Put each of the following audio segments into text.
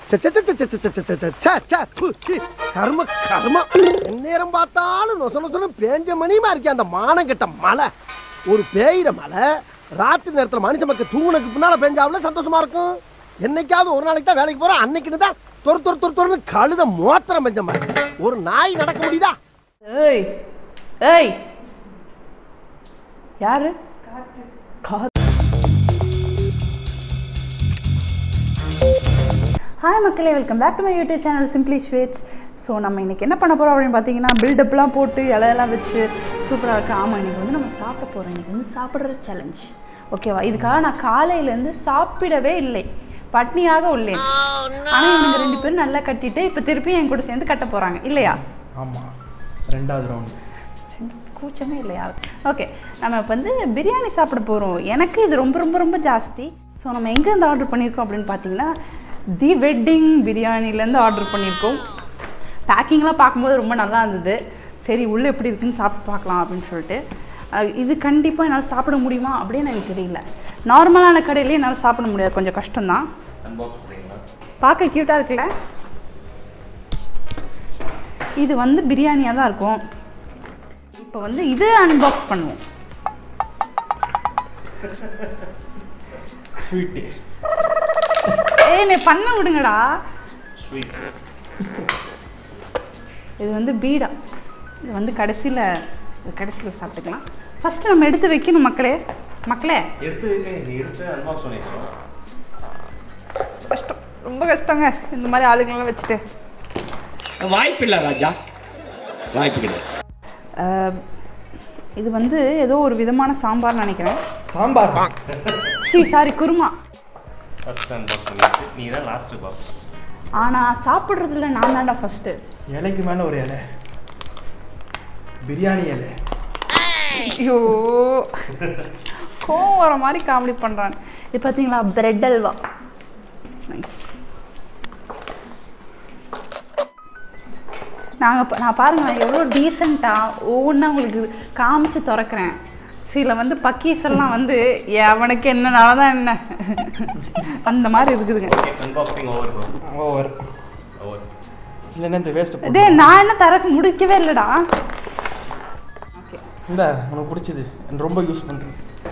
ச்சே, ச்சே, ச்சே, ச்சே, ச்சே, ச்சே, ச்சே, ச்சே, ச்சே, ச்சே, ப்பு, சீ, கர்ம கர்ம நேரம் பார்த்தாலும் நொச நொசனு பேஞ்ச மணியுமா இருக்கே அந்த மானம் கெட்ட மலை ஒரு பேயிற மலை ராத்திரி நேரத்துல மனுஷ மக்கள் தூங்குனதுக்கு பின்னால பெஞ்சாவில் சந்தோஷமா இருக்கும் என்னைக்காவது ஒரு நாளைக்கு தான் வேலைக்கு போறோம் அன்னைக்குன்னு தான் தொறு தொறு தொறு தொறுன்னு கழுத மோத்திரம் பெஞ்ச மாதிரி ஒரு நாய் நடக்க முடியுதா ஏய் ஏய் யாரு காத்து ஹாய் மக்களே welcome back to my YouTube channel simply sweets so நம்ம இன்னைக்கு என்ன பண்ண போகிறோம் அப்படின்னு பார்த்தீங்கன்னா பில்டப்லாம் போட்டு இலையெல்லாம் வச்சு சூப்பராக இருக்கு ஆமாம் இன்னைக்கு வந்து நம்ம சாப்பிட போகிறோம் இன்னைக்கு வந்து சாப்பிட்ற சேலஞ்ச் ஓகேவா இதுக்காக நான் காலையிலேருந்து சாப்பிடவே இல்லை பட்னியாக உள்ளேன் ஆனால் இவங்க ரெண்டு பேரும் நல்லா கட்டிட்டு இப்போ திருப்பி என் கூட சேர்ந்து கட்ட போகிறாங்க இல்லையா ஆமாம் ரெண்டாவது ரவுண்டு கூச்சமே இல்லையா ஓகே நம்ம இப்போ வந்து பிரியாணி சாப்பிட போகிறோம் எனக்கு இது ரொம்ப ரொம்ப ரொம்ப ஜாஸ்தி ஸோ நம்ம எங்கேருந்து ஆர்டர் பண்ணியிருக்கோம் அப்படின்னு பார்த்தீங்கன்னா தி வெட்டிங் பிரியாணிலேருந்து ஆர்டர் பண்ணியிருக்கோம் பேக்கிங்லாம் பார்க்கும்போது ரொம்ப நல்லா இருந்தது சரி உள்ளே எப்படி இருக்குன்னு சாப்பிட்டு பார்க்கலாம் அப்படின்னு சொல்லிட்டு அஹ் இது கண்டிப்பாக என்னால் சாப்பிட முடியுமா அப்படின்னு எனக்கு தெரியல நார்மலான கடையிலேயே என்னால் சாப்பிட முடியாது கொஞ்சம் கஷ்டம்தான் பார்க்க க்யூட்டாக இருக்குல்ல இது வந்து பிரியாணியாக தான் இருக்கும் இப்போ வந்து இது அன்பாக்ஸ் பண்ணுவோம் ஸ்வீட்டு ஏய் நீ பண்ண விடுங்கடா இது வந்து பீடா இது வந்து கடைசியில் கடைசியில் சாப்பிட்டுக்கலாம் ஃபஸ்ட்டு நம்ம எடுத்து வைக்கணும் மக்களே மக்களே எடுத்து நீ எடுத்து அன்பாக்ஸ் பண்ணிக்கலாம் கஷ்டம் ரொம்ப கஷ்டங்க இந்த மாதிரி ஆளுங்களெல்லாம் வச்சுட்டு வாய்ப்பில்லை ராஜா வாய்ப்பு கிடையாது அஹ், இது வந்து ஏதோ ஒரு விதமான சாம்பார் நினைக்கிறேன் சாம்பார் சி சாரி குருமா ஃபர்ஸ்ட் அன்பாக்ஸ் பண்ணிட்டு நீ தான் லாஸ்ட் பாக்ஸ் ஆனால் சாப்பிட்றதுல நான் தான்டா ஃபஸ்ட்டு இலைக்கு மேலே ஒரு இலை பிரியாணி இலை ஐயோ கோவம் வர மாதிரி காமெடி பண்ணுறான் இது பார்த்தீங்களா பிரெட் அல்வா நைஸ் நாங்கள் நான் பாருங்களேன் எவ்வளோ டீசெண்டாக ஒவ்வொன்றா உங்களுக்கு காமிச்சு திறக்கிறேன் சில வந்து பக்கீஸ் எல்லாம் வந்து அவனுக்கு என்னனால தான் என்ன அந்த மாதிரி இருக்குதுங்க unboxing over bro over over இல்லைன்னா இந்த வேஸ்ட்டு இதே நான் என்ன தரக்கு முடிக்கவே இல்லைடா ஓகே இந்த உனக்கு பிடிச்சது எனக்கு ரொம்ப யூஸ் பண்ணுறேன்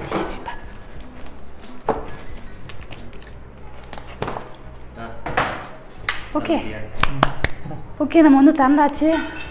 ஓகே ஓகே நம்ம வந்து திறந்தாச்சு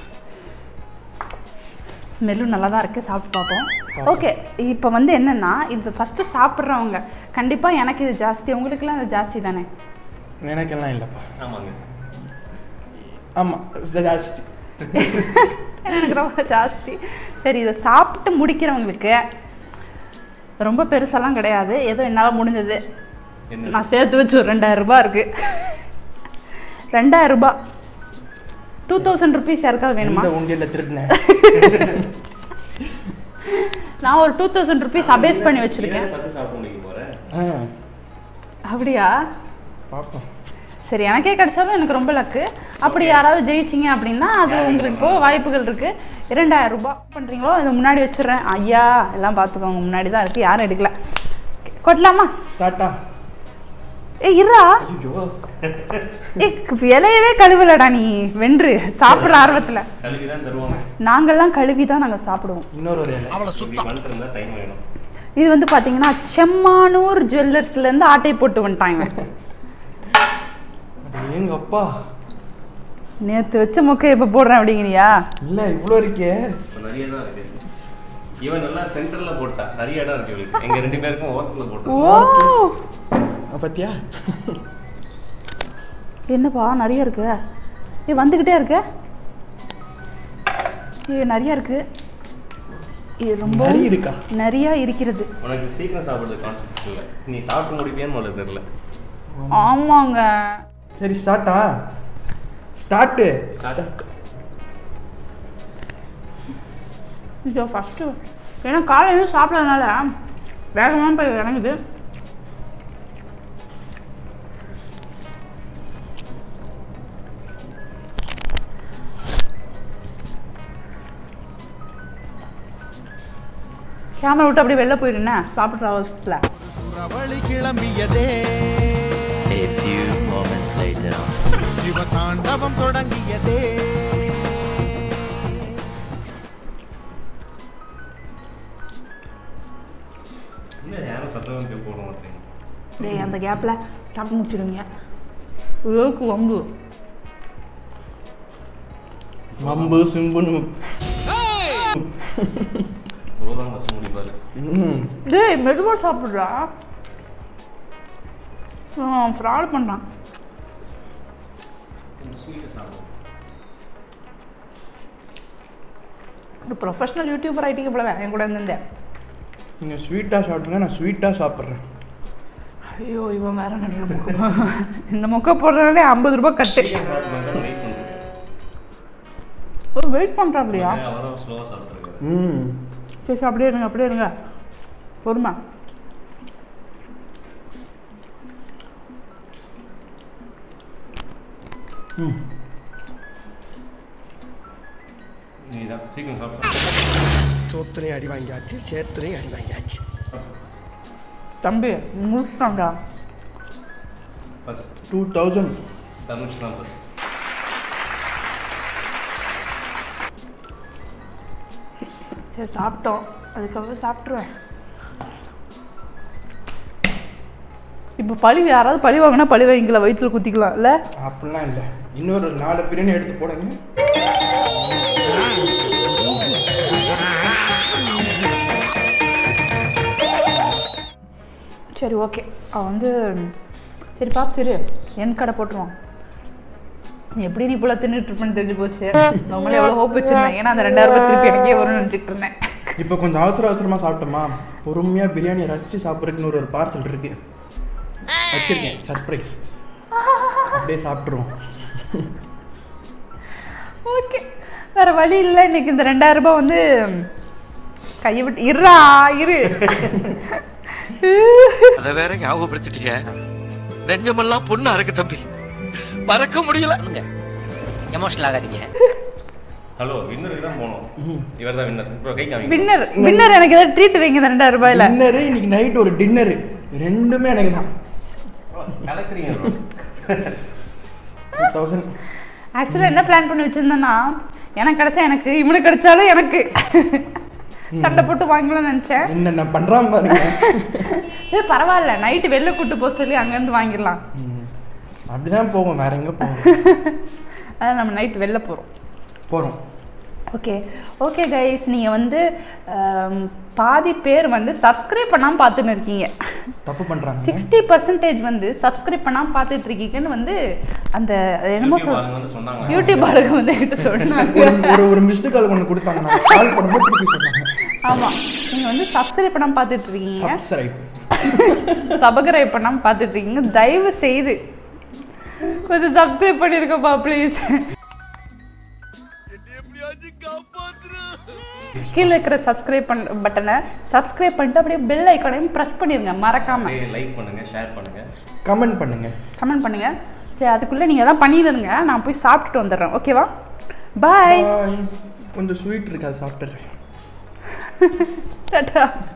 ஸ்மெல்லும் நல்லா தான் இருக்குது சாப்பிட்டு பார்ப்போம் ஓகே இப்போ வந்து என்னென்னா இது ஃபஸ்ட்டு சாப்பிட்றவங்க கண்டிப்பாக எனக்கு இது ஜாஸ்தி உங்களுக்குலாம் இது ஜாஸ்தி தானே எனக்கெல்லாம் இல்லைப்பா ஆமாங்க ஆமாம் ஜாஸ்தி எனக்கு ரொம்ப ஜாஸ்தி சரி இதை சாப்பிட்டு முடிக்கிறவங்களுக்கு ரொம்ப பெருசெல்லாம் கிடையாது ஏதோ என்னால் முடிஞ்சது என்ன நான் சேர்த்து வச்சு ஒரு ரெண்டாயிரம் ரூபாய் இருக்குது ரெண்டாயிரம் ரூபாய் டூ தௌசண்ட் ருபீஸ் யாருக்காவது வேணுமா எந்த உண்டியலில் திருடினேன் நான் ஒரு டூ தௌசண்ட் ருபீஸ் அபேஸ் பண்ணி வச்சுருக்கேன் ஃபர்ஸ்ட் சாப்பிட முடிக்க போகிறேன் ஆ அப்படியா பார்ப்போம் சரி எனக்கே கிடைச்சாலும் எனக்கு ரொம்ப லக்கு அப்படி யாராவது ஜெயிச்சிங்க அப்படின்னா அது உங்களுக்கு இப்போ வாய்ப்புகள் இருக்கு இரண்டாயிரம் ரூபாய் பண்ணுறீங்களோ இதை முன்னாடி வச்சிடுறேன் ஐயா எல்லாம் பார்த்துக்கோங்க முன்னாடி தான் இருக்கு யாரும் எடுக்கல கொட்டலாமா ஸ்டார்ட்டா ஏ இருடா ஐயோ ஏ இலையவே கழுவலடா நீ வென்று சாப்பிட்ற ஆர்வத்தில் கல்வி தான் தருவாங்க நாங்கள்லாம் கழுவி தான் நாங்கள் சாப்பிடுவோம் இன்னொரு ஒரு இலை இப்படி பண்ணிட்டு இருந்தா டைம் வேணும் இது வந்து பார்த்தீங்கன்னா செம்மானூர் ஜுவல்லர்ஸ்லேருந்து ஆட்டை போட்டு வந்துட்டாங்க எங்க அப்பா நேற்று வச்ச மொக்கை இப்போ போடுறேன் அப்படிங்கிறியா இல்லை இவ்வளோ இருக்கே இப்போ நிறைய தான் இருக்கு இவன் நல்லா சென்டர்ல போட்டா நிறைய இடம் இருக்கு இவளுக்கு எங்க ரெண்டு பேருக்கும் ஓரத்துல போட்டா ஓ ஆ, பாத்தியா என்னப்பா நிறைய இருக்கு ஏ வந்துக்கிட்டே இருக்கு ஏ நிறைய இருக்கு இது ரொம்ப நிறைய இருக்கா? நிறைய இருக்கிறது உனக்கு சீக்கிரம் சாப்பிடுறது கான்ஃபிடன்ஸ் இல்லை நீ சாப்பிட்டு முடிப்பியான்னு முதல்ல தெரியல ஆமாங்க சரி ஸ்டார்ட்டா ஸ்டார்ட்டு இதோ ஃபஸ்ட்டு ஏன்னா காலையில் சாப்பிட்றதுனால வேகமாக போய் இறங்குது கேமரா விட்டு அப்படியே வெளில போயிருந்தேன் சாப்பிட்ற அவசரத்தில் சுறவழி கிளம்பியதே A few moments later. சிவதாண்டவம் தொடங்கியதே இல்லை யாரும் சத்தம் கேட்க போட மாட்டேங்க டேய் அந்த கேப்பில் சாப்பிட்டு முடிச்சிடுங்க ஏக்கு வம்பு மம்பு சிம்புன்னு ரோதான் கச முடிப்பாரு ம் டேய் மெதுவாக சாப்பிட்றா ஃப்ராட் பண்ணுறான் கொஞ்சம் ஸ்வீட்டு சாப்பிடும் ஒரு ப்ரொஃபஷனல் யூடியூபர் ஆகிட்டீங்க போல என் கூட இருந்தேன் நீங்கள் ஸ்வீட்டாக சாப்பிடுங்க நான் ஸ்வீட்டாக சாப்பிட்றேன் ஐயோ இவன் வேற நல்ல முக்கம் இந்த மொக்க போடுறதுனாலே ஐம்பது ரூபாய் கட்டு வெயிட் பண்ணுறேன் ஓ வெயிட் பண்ணுறாப்லையா அவரும் ஸ்லோவாக சாப்பிட்ருக்காரு ம் சரி சரி, அப்படியே இருங்க அப்படியே இருங்க பொறுமை ம் நீ தான் சீக்கிரம் சாப்பிட்டு சோத்திரையும் அடி வாங்கியாச்சு சேத்திரையும் அடி வாங்கியாச்சு தம்பி முடிச்சிட்டான்டா ஃபஸ்ட் டூ தௌசண்ட் தனுஷ் தான் ஃபஸ்ட் சரி சாப்பிட்டோம் அதுக்கப்புறம் சாப்பிட்ருவேன் இப்போ பழி யாராவது பழி வாங்கினா பழி வாங்கிக்கலாம் வயிற்றுல குத்திக்கலாம் இல்லை அப்படிலாம் இல்லை இன்னொரு நாலு பிரியாணி எடுத்து போடுங்க சரி ஓகே அவன் வந்து சரி பாப் சரி என் கடை போட்டுருவான் நீ எப்படி நீ போல தின்னுட்டு இருப்பேன்னு தெரிஞ்சு போச்சு நம்மளே எவ்வளோ ஹோப் வச்சிருந்தேன் ஏன்னா அந்த ரெண்டாயிரம் ரூபாய் திருப்பி எனக்கே வரும்னு நினச்சிட்டு இருந்தேன் இப்போ கொஞ்சம் அவசர அவசரமாக சாப்பிட்டோமா பொறுமையாக பிரியாணி ரசித்து சாப்பிட்றதுக்குன்னு ஒரு பார்சல் இருக்கு வச்சிருக்கேன் சர்ப்ரைஸ் அப்படியே சாப்பிட்ருவோம் ஓகே வேற வழி இல்லை இன்னைக்கு இந்த ரெண்டாயிரம் ரூபாய் வந்து கையை விட்டு இருடா இரு அத வேற ஞாபகப்படுத்திட்டீங்க நெஞ்சமெல்லாம் பொண்ணா இருக்கு தம்பி மறக்க முடியல எமோஷனல் ஆகாதீங்க ஹலோ வின்னருக்கு தான் போனோம் இவர் தான் வின்னர் இப்போ கை காமிங்க வின்னர் வின்னர் எனக்கு ஏதாவது ட்ரீட் வைங்க இந்த ரெண்டாயிரம் ரூபாயில டின்னரு இன்னைக்கு நைட் ஒரு டின்னரு ரெண்டுமே எனக்கு தான் கலக்குறீங்க bro. டூ தௌசண்ட் ஆக்சுவலாக என்ன பிளான் பண்ணி வச்சிருந்தேன்னா எனக்கு கிடைச்சா எனக்கு இவனுக்கு கிடைச்சாலும் எனக்கு சண்டை போட்டு வாங்கலாம்னு நினச்சேன் என்னென்ன பண்ணுறான் பாருங்க இது பரவாயில்ல நைட்டு வெளில கூட்டு போக சொல்லி அங்கேருந்து வாங்கிடலாம் ம். அப்படிதான் போவோம் வேற எங்கே போவோம் அதான் நம்ம நைட் வெளில போகிறோம் போகிறோம் ஓகே ஓகே கைஸ் நீங்கள் வந்து ஆம், பாதி பேர் வந்து சப்ஸ்கிரைப் பண்ணாமல் பார்த்துன்னு இருக்கீங்க தப்பு பண்ணுறாங்க சிக்ஸ்டி பர்சன்டேஜ் வந்து சப்ஸ்கிரைப் பண்ணாமல் பார்த்துட்டு இருக்கீங்கன்னு வந்து அந்த அது என்னமோ யூடியூப் சொல் ஆளுங்க வந்து சொன்னாங்க யூடியூப் ஆளுங்க வந்து என்கிட்ட சொன்னாங்க ஒரு ஒரு ஒரு மிஸ்டு கால் ஒன்று கொடுத்தாங்க நான் கால் பண்ணும்போது திருப்பி சொன்னாங்க ஆமாம் நீங்கள் வந்து சப்ஸ்கிரைப் பண்ணாமல் பார்த்துட்டு இருக்கீங்க சப்ஸ்கிரைப் சபஸ்கிரைப் பண்ணாமல் பார்த்துட்டு இருக்கீங்க தயவு செய்து கொஞ்சம் சப்ஸ்கிரைப் பண்ணியிருக்கப்பா ப்ளீஸ் கீழே இருக்கிற சப்ஸ்கிரைப் பண்ண பட்டனை சப்ஸ்கிரைப் பண்ணிட்டு அப்படியே பெல் ஐக்கானையும் ப்ரெஸ் பண்ணிருங்க மறக்காம அப்படியே லைக் பண்ணுங்க ஷேர் பண்ணுங்க கமெண்ட் பண்ணுங்க கமெண்ட் பண்ணுங்க சரி அதுக்குள்ளே நீங்கள் தான் பண்ணிடுங்க நான் போய் சாப்பிட்டுட்டு வந்துடுறேன் ஓகேவா பாய் Bye. கொஞ்சம் ஸ்வீட் இருக்கு அது சாப்பிட்டுறேன் டாட்டா